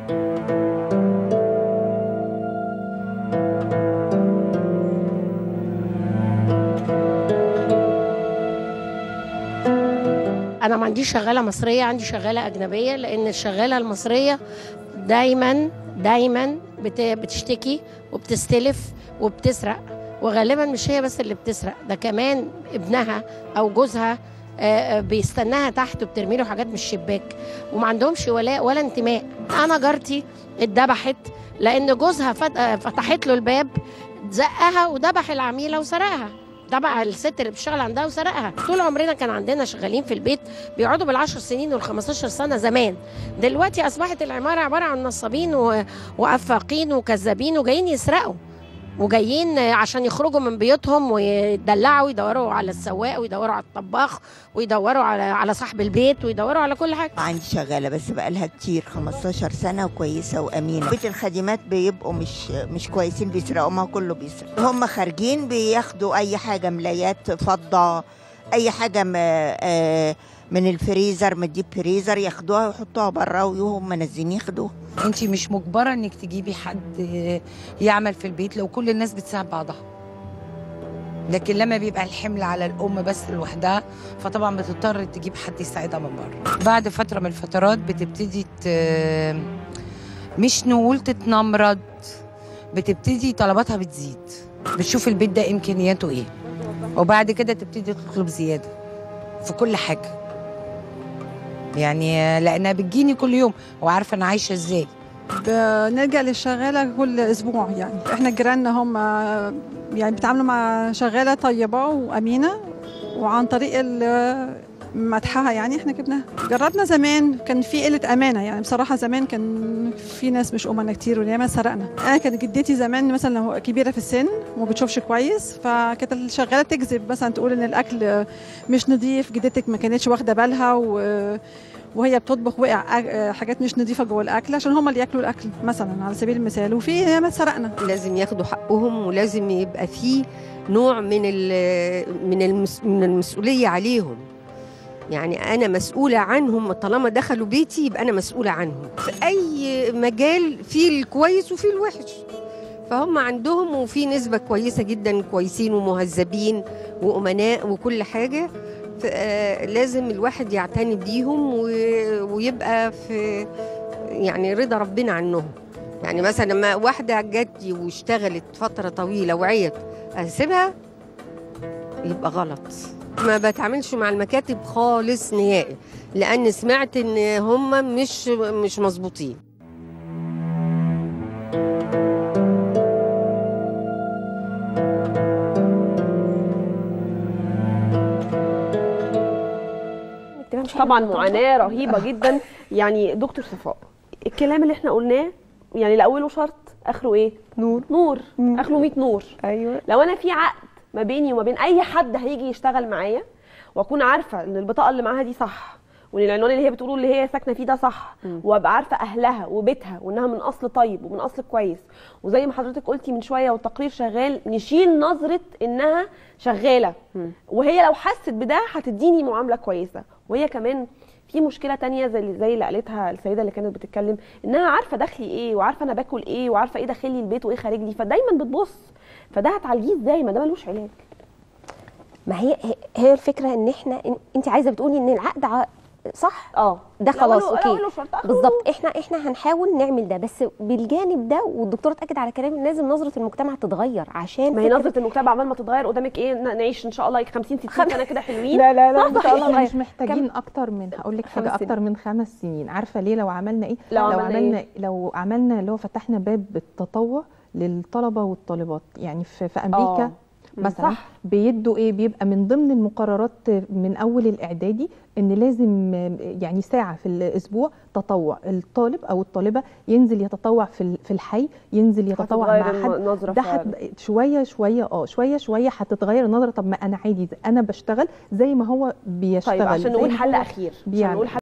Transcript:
انا ما عنديش شغاله مصريه عندي شغاله اجنبيه لان الشغاله المصريه دايما دايما بت- بتشتكي وبتستلف وبتسرق وغالبا مش هي بس اللي بتسرق ده كمان ابنها او جوزها آه، آه، بيستناها تحت وبترمي له حاجات من الشباك وما عندهمش ولاء ولا انتماء انا جارتي اتذبحت لان جوزها فت- آه، فتحت له الباب زقها وذبح العميله وسرقها تبع الست اللي بتشتغل عندها وسرقها طول عمرنا كان عندنا شغالين في البيت بيقعدوا بالعشر سنين والخمستاشر سنة زمان دلوقتي أصبحت العمارة عبارة عن نصابين و- وأفاقين وكذابين وجايين يسرقوا وجايين عشان يخرجوا من بيوتهم ويدلعوا ويدوروا على السواق ويدوروا على الطباخ ويدوروا على على صاحب البيت ويدوروا على كل حاجة عندي شغالة بس بقالها كتير 15 سنة وكويسة وأمينة بيت الخادمات بيبقوا مش مش كويسين بيسرقوا ما كله بيسرق هم خارجين بياخدوا أي حاجة ملايات فضة أي حاجة م- آه، من الفريزر من الديب فريزر ياخدوها ويحطوها بره وهم نازلين ياخدوها انت مش مجبره انك تجيبي حد يعمل في البيت لو كل الناس بتساعد بعضها لكن لما بيبقى الحمل على الام بس لوحدها فطبعا بتضطر تجيب حد يساعدها من بره بعد فتره من الفترات بتبتدي ت... مش نقول تتنمرض بتبتدي طلباتها بتزيد بتشوف البيت ده امكانياته ايه وبعد كده تبتدي تطلب زياده في كل حاجه يعني لانها بتجيني كل يوم وعارفه انا عايشه ازاي بنلجأ للشغالة كل أسبوع يعني إحنا جيراننا هم يعني بيتعاملوا مع شغالة طيبة وأمينة وعن طريق ال- مدحها يعني احنا جبناها جربنا زمان كان في قله امانه يعني بصراحه زمان كان في ناس مش امنا كتير وياما سرقنا انا كانت جدتي زمان مثلا لو كبيره في السن وما بتشوفش كويس فكانت الشغاله تكذب مثلا تقول ان الاكل مش نظيف جدتك ما كانتش واخده بالها و وهي بتطبخ وقع أ- حاجات مش نظيفه جوه الاكل عشان هم اللي ياكلوا الاكل مثلا على سبيل المثال وفي ياما اتسرقنا لازم ياخدوا حقهم ولازم يبقى في نوع من ال- من المس من المسؤوليه عليهم يعني انا مسؤوله عنهم طالما دخلوا بيتي يبقى انا مسؤوله عنهم في اي مجال في الكويس وفي الوحش فهم عندهم وفي نسبه كويسه جدا كويسين ومهذبين وامناء وكل حاجه ف- آه، لازم الواحد يعتني بيهم و- ويبقى في يعني رضا ربنا عنهم يعني مثلا لما واحدة جت واشتغلت فترة طويلة وعيت أسيبها يبقى غلط ما بتعاملش مع المكاتب خالص نهائي لأن سمعت إن هم مش مش مظبوطين طبعا معاناه رهيبه جدا يعني دكتور صفاء الكلام اللي احنا قلناه يعني لاوله شرط اخره ايه نور نور اخره 100 نور ايوه لو انا في عقد ما بيني وما بين اي حد هيجي يشتغل معايا واكون عارفه ان البطاقه اللي معاها دي صح وان العنوان اللي هي بتقوله اللي هي ساكنه فيه ده صح وابقى عارفه اهلها وبيتها وانها من اصل طيب ومن اصل كويس وزي ما حضرتك قلتي من شويه والتقرير شغال نشيل نظره انها شغاله وهي لو حست بده هتديني معامله كويسه وهي كمان في مشكله تانية زي اللي زي اللي قالتها السيده اللي كانت بتتكلم انها عارفه دخلي ايه وعارفه انا باكل ايه وعارفه ايه داخل لي البيت وايه خارج لي فدايما بتبص فده هتعالجيه ازاي ما ده ملوش علاج ما هي هي- هي الفكره ان احنا إن انت عايزه بتقولي ان العقد ع- صح اه ده خلاص لو- لو- اوكي لو شرط آخره بالظبط احنا احنا هنحاول نعمل ده بس بالجانب ده والدكتوره اتاكد على كلامي لازم نظره المجتمع تتغير عشان ما هي فكرة- نظره المجتمع عمال ما تتغير قدامك ايه ن- نعيش ان شاء الله 50 60 سنه كده حلوين لا لا لا ان صح، شاء الله صحيح. مش محتاجين اكتر من هقول لك حاجه خمس سنين. اكتر من خمس سنين عارفه ليه لو عملنا ايه لو لو عملنا عملنا لو عملنا اللي هو فتحنا باب التطوع للطلبه والطالبات يعني في, في امريكا آه. مثلا صح. بيدوا ايه بيبقى من ضمن المقررات من اول الاعدادي ان لازم يعني ساعه في الاسبوع تطوع الطالب او الطالبه ينزل يتطوع في ال- في الحي ينزل يتطوع هتتغير مع حد النظرة ده فعلا. حت شويه شويه اه شويه شويه هتتغير النظره طب ما انا عادي انا بشتغل زي ما هو بيشتغل طيب عشان زي نقول ما حل هو اخير عشان بيعمل. نقول حل